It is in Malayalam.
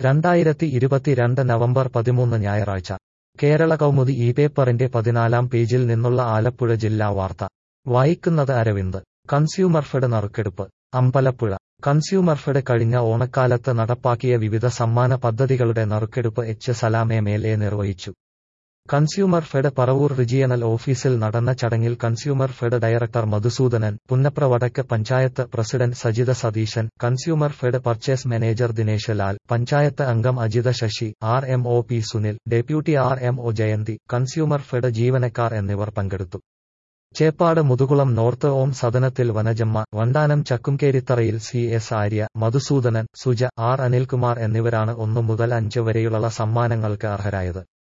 രണ്ടായിരത്തി ഇരുപത്തിരണ്ട് നവംബർ പതിമൂന്ന് ഞായറാഴ്ച കേരള കൗമുദി ഈ പേപ്പറിന്റെ പതിനാലാം പേജിൽ നിന്നുള്ള ആലപ്പുഴ ജില്ലാ വാർത്ത വായിക്കുന്നത് അരവിന്ദ് കൺസ്യൂമർ ഫെഡ് നറുക്കെടുപ്പ് അമ്പലപ്പുഴ കൺസ്യൂമർ ഫെഡ് കഴിഞ്ഞ ഓണക്കാലത്ത് നടപ്പാക്കിയ വിവിധ സമ്മാന പദ്ധതികളുടെ നറുക്കെടുപ്പ് H Salam M L A നിർവഹിച്ചു കൺസ്യൂമർ ഫെഡ് പറവൂർ റീജിയണൽ ഓഫീസിൽ നടന്ന ചടങ്ങിൽ consumer fed director Madhusoodanan Punnapra വടക്ക് panchayat president Sajitha Satheesan consumer fed purchase manager Dinesh Lal panchayat അംഗം Ajitha Sasi R M O P Sunil deputy R M O Jayanthi consumer fed ജീവനക്കാർ എന്നിവർ പങ്കെടുത്തു ചേപ്പാട് മുതുകുളം നോർത്ത് ഓം സദനത്തിൽ വനജമ്മ വണ്ടാനം ചക്കുംകേരിത്തറയിൽ C S Arya Madhusoodanan Suja R Anilkumar എന്നിവരാണ് ഒന്നു മുതൽ അഞ്ച് വരെയുള്ള സമ്മാനങ്ങൾക്ക് അർഹരായത്